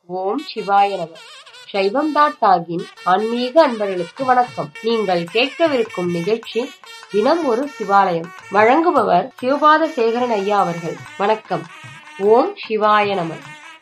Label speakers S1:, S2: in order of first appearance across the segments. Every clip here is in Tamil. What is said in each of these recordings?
S1: ஓம் சிவாய நம சைவம் டாட் டாகின் ஆன்மீக அன்பர்களுக்கு வணக்கம் நீங்கள் கேட்கவிருக்கும் நிகழ்ச்சி தினம் ஒரு சிவாலயம் வழங்குபவர் சிவபாத சேகரன் ஐயா அவர்கள் வணக்கம் ஓம் சிவாய நம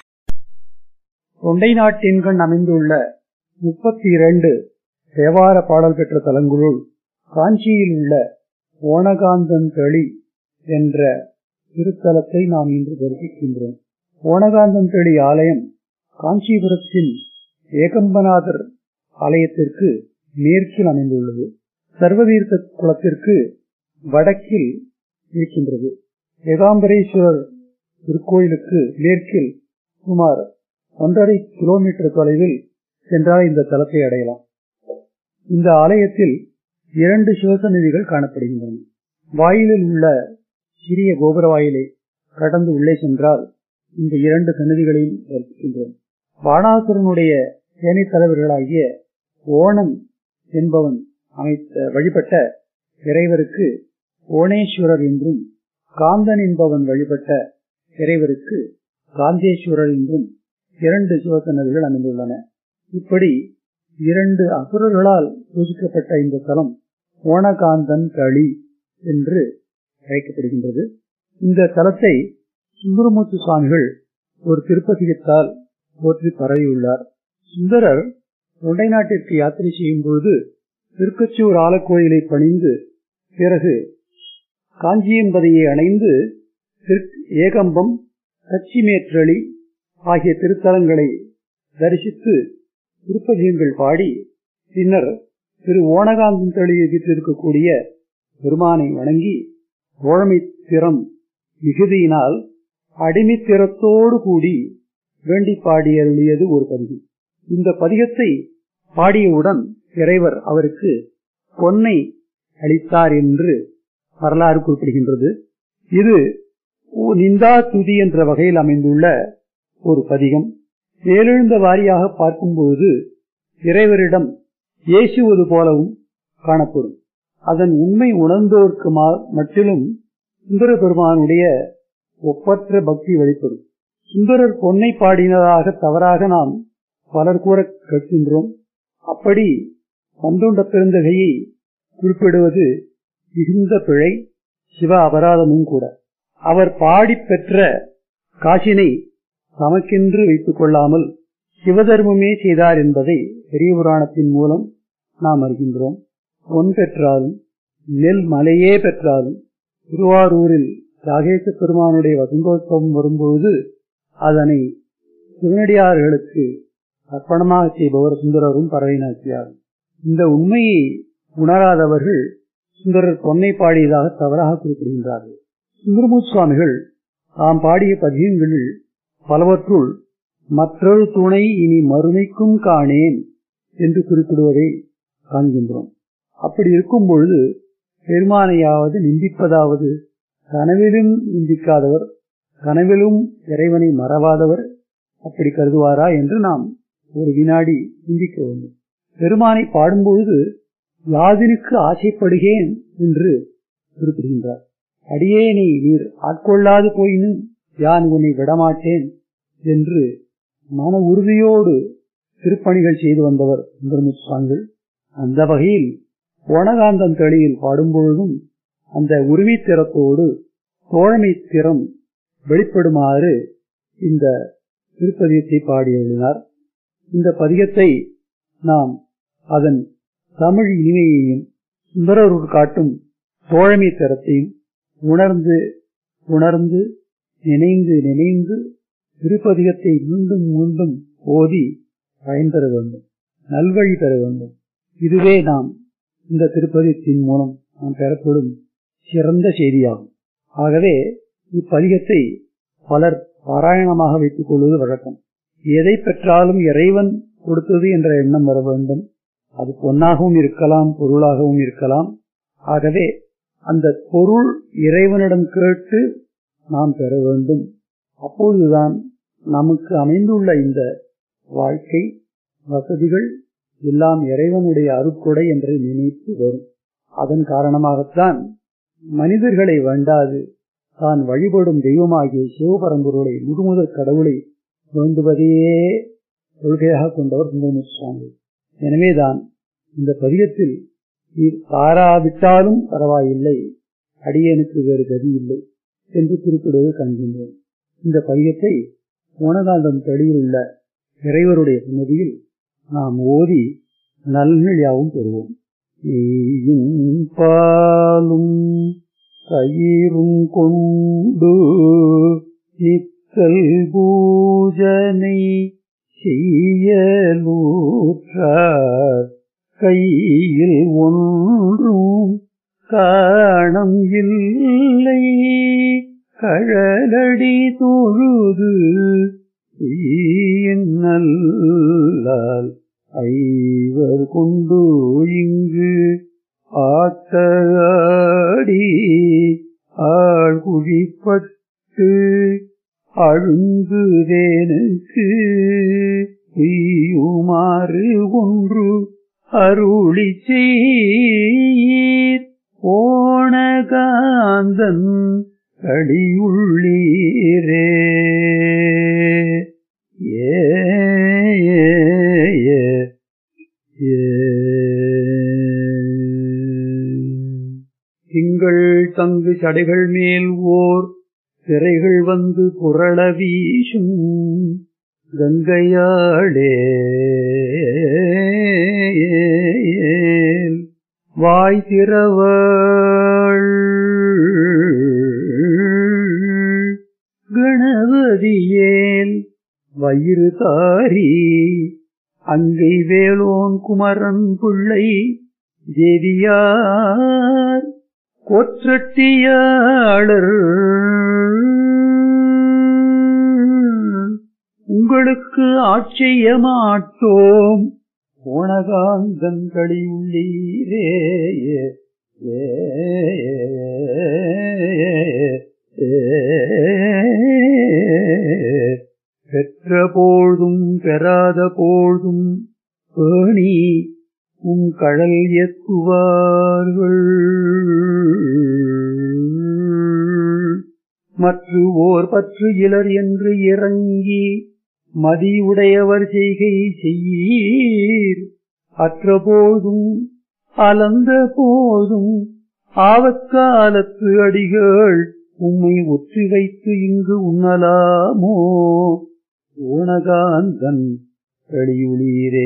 S2: தொண்டை நாட்டின்கண் அமைந்துள்ள முப்பத்தி இரண்டு தேவார பாடல் பெற்ற தலங்களுள் காஞ்சியில் உள்ள ஓணகாந்தன் தளி என்ற திருத்தலத்தை நாம் இன்று தரிசிக்கின்றோம் ஓணகாந்தன் தளி ஆலயம் காஞ்சிபுரத்தின் ஏகம்பநாதர் ஆலயத்திற்கு மேற்கில் அமைந்துள்ளது சர்வதீர்த்த குளத்திற்கு வடக்கில் இருக்கின்றது ஏகாம்பரேஸ்வரர் திருக்கோயிலுக்கு மேற்கில் சுமார் ஒன்றரை கிலோமீட்டர் தொலைவில் சென்றால் இந்த தலத்தை அடையலாம் இந்த ஆலயத்தில் இரண்டு சிவசந்நிதிகள் காணப்படுகின்றன வாயிலில் உள்ள சிறிய கோபுர வாயிலை கடந்து உள்ளே சென்றால் இந்த இரண்டு சன்னதிகளையும் தரிசிக்கின்றோம் பாணாசுரனுடைய சேனை தலைவர்களாகிய ஓணம் என்பவன் அமைத்த வழிபட்ட இறைவருக்கு ஓணேஸ்வரர் என்றும் காந்தன் என்பவன் வழிபட்ட இறைவருக்கு காந்தேஸ்வரர் என்றும் இரண்டு சிவசன்னதிகள் அமைந்துள்ளன இப்படி இரண்டு அசுரர்களால் பூஜிக்கப்பட்ட இந்த தலம் ஓணகாந்தன் களி என்று அழைக்கப்படுகின்றது இந்த தலத்தை சுந்தரமூர்த்தி சுவாமிகள் ஒரு திருப்பதிகத்தால் போற்றி பரவியுள்ளார் சுந்தரர் தொண்டை நாட்டிற்கு யாத்திரை செய்யும் பொழுது திருக்கச்சூர் ஆலக்கோயிலை பணிந்து பிறகு காஞ்சியம்பதையை அணைந்து ஏகம்பம் கச்சிமேற்றளி ஆகிய திருத்தலங்களை தரிசித்து திருப்பதியங்கள் பாடி பின்னர் திரு ஓணகாந்தன் தளியை வீற்றிருக்கக்கூடிய பெருமானை வணங்கி தோழமை திறம் மிகுதியினால் அடிமைத்திறத்தோடு கூடி வேண்டி பாடியருளியது ஒரு பதிகம் இந்த பதிகத்தை பாடியவுடன் இறைவர் அவருக்கு பொன்னை அளித்தார் என்று வரலாறு குறிப்பிடுகின்றது இது நிந்தா துதி என்ற வகையில் அமைந்துள்ள ஒரு பதிகம் மேலெழுந்த வாரியாக பார்க்கும்போது இறைவரிடம் ஏசுவது போலவும் காணப்படும் அதன் உண்மை உணர்ந்தோர்க்கு மட்டிலும் சுந்தர பெருமானுடைய ஒப்பற்ற பக்தி வெளிப்படும் சுந்தரர் பொன்னை பாடினதாக தவறாக நாம் பலர் கூற கேட்கின்றோம் அப்படி பந்தோண்ட பெருந்தகையை குறிப்பிடுவது மிகுந்த பிழை சிவ அபராதமும் கூட அவர் பாடி பெற்ற காசினை தமக்கென்று வைத்துக் கொள்ளாமல் சிவதர்மமே செய்தார் என்பதை பெரிய புராணத்தின் மூலம் நாம் அறிகின்றோம் பொன் பெற்றாலும் நெல் மலையே பெற்றாலும் திருவாரூரில் ராகேச பெருமானுடைய வசந்தோத்சவம் வரும்பொழுது அதனை சிவனடியார்களுக்கு அர்ப்பணமாக செய்பவர் சுந்தரரும் பறவைநாச்சியாரும் இந்த உண்மையை உணராதவர்கள் சுந்தரர் பொன்னை பாடியதாக தவறாக குறிப்பிடுகின்றார்கள் சுந்தரமூர் சுவாமிகள் தாம் பாடிய பதியங்களில் பலவற்றுள் மற்றொரு துணை இனி மறுமைக்கும் காணேன் என்று குறிப்பிடுவதை காண்கின்றோம் அப்படி இருக்கும் பொழுது பெருமானையாவது நிந்திப்பதாவது கனவிலும் நிந்திக்காதவர் கனவிலும் இறைவனை மறவாதவர் அப்படி கருதுவாரா என்று நாம் ஒரு வினாடி சிந்திக்க வேண்டும் பெருமானை பாடும்பொழுது யாதினுக்கு ஆசைப்படுகேன் என்று குறிப்பிடுகின்றார் அடியேனை நீர் ஆட்கொள்ளாது போயினும் யான் உன்னை விடமாட்டேன் என்று மன உறுதியோடு திருப்பணிகள் செய்து வந்தவர் சுந்தரமுத்து சுவாமிகள் அந்த வகையில் ஓணகாந்தன் தளியில் பாடும்பொழுதும் அந்த உரிமை திறத்தோடு தோழமை திறம் வெளிப்படுமாறு இந்த திருப்பதியத்தை பாடி எழுதினார் இந்த பதிகத்தை நாம் அதன் தமிழ் இனிமையையும் சுந்தரருள் காட்டும் தோழமை திறத்தையும் உணர்ந்து உணர்ந்து நினைந்து நினைந்து திருப்பதிகத்தை மீண்டும் மீண்டும் ஓதி பயன்பெற வேண்டும் நல்வழி பெற வேண்டும் இதுவே நாம் இந்த திருப்பதியத்தின் மூலம் நாம் பெறப்படும் சிறந்த செய்தியாகும் ஆகவே இப்பதிகத்தை பலர் பாராயணமாக வைத்துக் கொள்வது வழக்கம் எதை பெற்றாலும் இறைவன் கொடுத்தது என்ற எண்ணம் வர வேண்டும் அது பொன்னாகவும் இருக்கலாம் பொருளாகவும் இருக்கலாம் ஆகவே அந்த பொருள் இறைவனிடம் கேட்டு நாம் பெற வேண்டும் அப்போதுதான் நமக்கு அமைந்துள்ள இந்த வாழ்க்கை வசதிகள் எல்லாம் இறைவனுடைய அருட்கொடை என்று நினைத்து வரும் அதன் காரணமாகத்தான் மனிதர்களை வேண்டாது தான் வழிபடும் தெய்வமாகிய சிவபரம்பொருளை முழுமுதற் கடவுளை வேண்டுவதையே கொள்கையாக கொண்டவர் சுந்தரமூர்த்தி சுவாமி எனவேதான் இந்த பதிகத்தில் நீர் தாராவிட்டாலும் பரவாயில்லை அடியனுக்கு வேறு கதி இல்லை என்று குறிப்பிடுவது காண்கின்றோம் இந்த பதிகத்தை ஓனகாந்தம் தெளியில் உள்ள இறைவருடைய சன்னதியில் நாம் ஓதி நல்நிலையாவும் பெறுவோம் ஈயும் பாலும் கயிறும் கொண்டு நித்தல் பூஜனை செய்யலூற்றார் கையில் ஒன்றும் காணம் இல்லை கழலடி தொழுது நல்லால் ஐவர் கொண்டு இங்கு ஆட்டாடி ஆள் குழிப்பட்டு அழுங்குதேனுக்கு உய்யுமாறு ஒன்று அருளி செய்யீர் ஓணகாந்தன் கடியுள்ளீரே ஏ திங்கள் தங்கு சடைகள் மேல் ஓர் திரைகள் வந்து புரள வீசும் கங்கையாளே வாய் திறவள் கணபதியேல் வயிறு தாரி அங்கை வேலோன் குமரன் பிள்ளை ஜெதியார் கொற்றட்டியாளர் உங்களுக்கு ஆட்சிய மாட்டோம் ஓணகாந்தங்களி உள்ளீரே ஏ பெற்ற போழ்தும் பெறாத போழ்தும் பேணி உம் கடல் எத்துவார்கள் மற்ற ஓர் பற்று இலர் என்று இறங்கி மதியுடையவர் செய்கை செய்யீர் அற்ற போதும் அலந்த போதும் ஆவக்காலத்து அடிகள் உம்மை ஒற்றி வைத்து இங்கு உண்ணலாமோ ஓணகாந்தன் வெளியுளீரே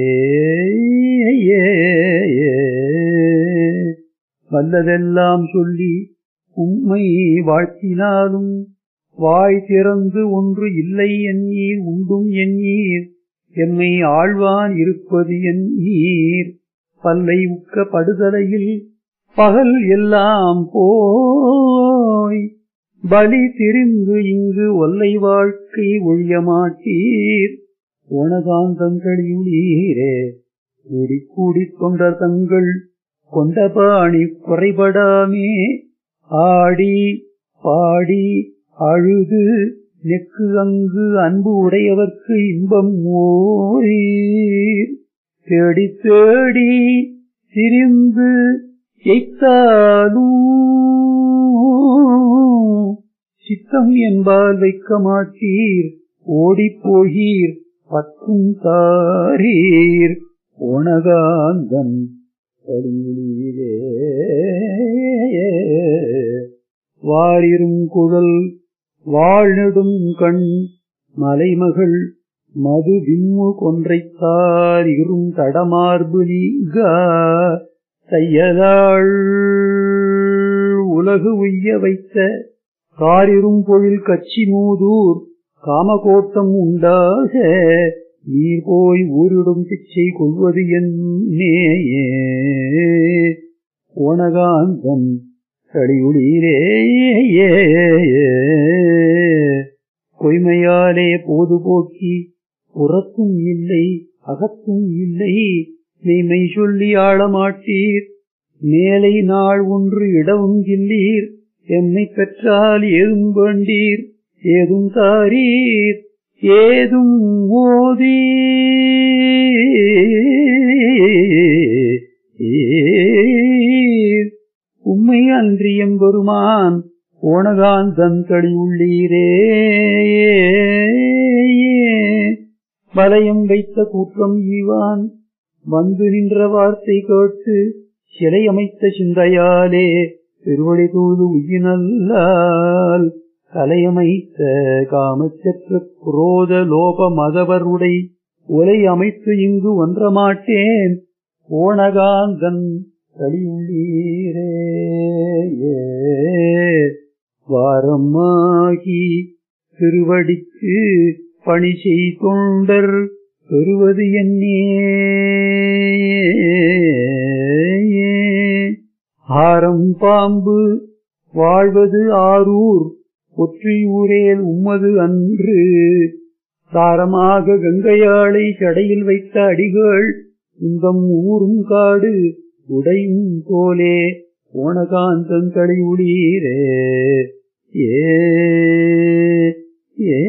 S2: வல்லதெல்லாம் சொல்லி உம்மை வாழ்த்தினாலும் வாய் திறந்து ஒன்று இல்லை எண்ணீர் உண்டும் எண்ணீர் எம்மை ஆழ்வான் இருப்பது எண்ணீர் பல்லை உக்க படுதலையில் பகல் எல்லாம் போய் பலி திரிந்து இங்கு ஒல்லை வாழ்க்கை ஒழிய மாட்டீர் ஓணகாந்தங்களியுளீரே கூடி கூடி கொண்டர் தங்கள் கொண்ட பாணி குறைபடாமே ஆடி பாடி அழுது நெக்கு அங்கு அன்பு உடையவர்க்கு இன்பம் ஓரீர் தேடி தேடி திரிந்து எய்த்தாலும் சித்தம் என்பால் வைக்க மாட்டீர் ஓடிப் போகீர் பத்தும் தாரீர் ஓணகாந்தன் கடுங்குளீரே வாரிரும் குழல் வாழ்நெடும் கண் மலைமகள் மது விம்மு கொன்றைத்தார் இரும் தடமார்பு நீங்கா தையலாள் உலகு உய்ய வைத்த காரிரும் பொழில் கச்சி மூதூர் காமகோட்டம் உண்டாக நீர் போய் ஊரிடும் பிச்சை கொள்வது என்னேயே ஓணகாந்தம் கடியுளீரே பொய்மையாலே போது போக்கி புறத்தும் இல்லை அகத்தும் இல்லை மெய்மை சொல்லி ஆளமாட்டீர் மேலை நாள் ஒன்று இடவும் இல்லீர் என்னை பெற்றால் ஏதும் வேண்டீர் ஏதும் தாரீர் ஏதும் ஓதி உம்மை அன்றியம் பெருமான் ஓணகாந்தன் கடி உள்ளீரே வலயம் வைத்த கூற்றம் ஈவான் வந்து நின்ற வார்த்தை கேட்டு சிலை அமைத்த சிந்தையாலே திருவடி தூது உயினல்லால் கலையமைத்த காமச்சற்ற குரோத லோப மதவருடை ஒலை அமைத்து இங்கு ஒன்றமாட்டேன் ஓணகாந்தன் கலியுள்ளீரே வாரமாகி திருவடிக்கு பணி செய் தொண்டர் பெறுவது என்னே ஆரம் பாம்பு வாழ்வது ஆரூர் ஒற்றியூரேல் உம்மது அன்று சாரமாக கங்கையாளை சடையில் வைத்த அடிகள் இன்பம் ஊரும் காடு உடையும் போலே ஓணகாந்தங்களை உளீரே ஏ ஏ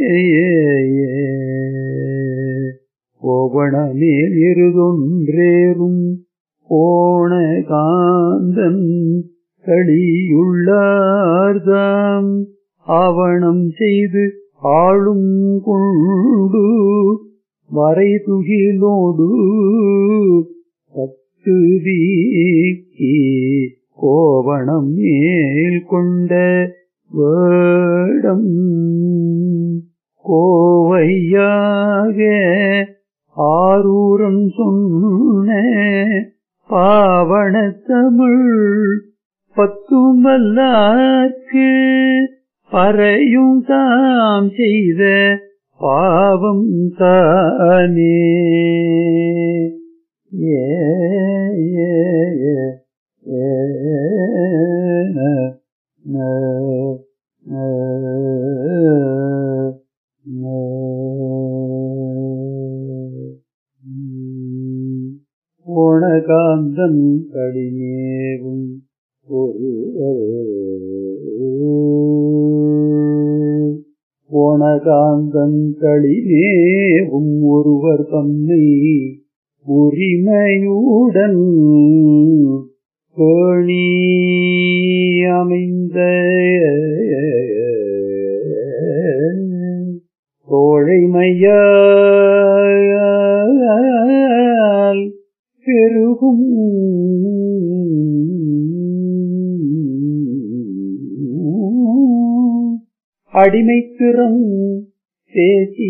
S2: கோவணமேல் இருதொன்றேறும் போன காந்தன் களியுள்ளார்தாம் ஆவணம் செய்து ஆளும் கொண்டு வரை துகிலோடு பத்து வீக்கி கோவணம் மேல் கொண்ட வேடம் கோவையாக ஆரூரம் சொன்ன பாவனத்தமிழ் பத்துமல்லார்க்கு பறையும் தாம் செய்த பாவம் தானே ஏ ஏ ஏ ஏ ந, ந, ந, ந. உம். ஓணகாந்தன் கடிமேவும் ஓணகாந்தன் களிமேவும் ஒருவர் தம்மை உரிமையுடன் பேணி அமைந்த தோழைமையால் பெருகும் அடிமைத்திறம் பேசி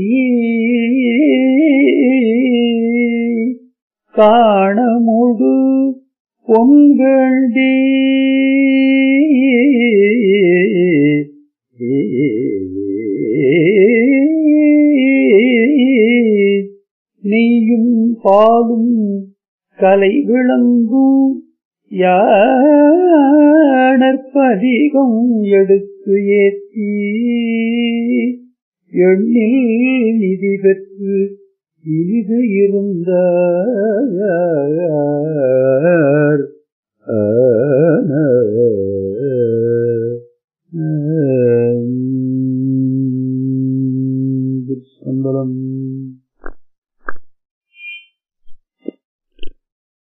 S2: காணமுடு பொங்கண்டி நெய்யும் பாலும் கலை விளங்கும் யானற்பதிகம் எடுத்து ஏற்றி எண்ணில் நிதி பெற்று இனிது இருந்த சம்பளம்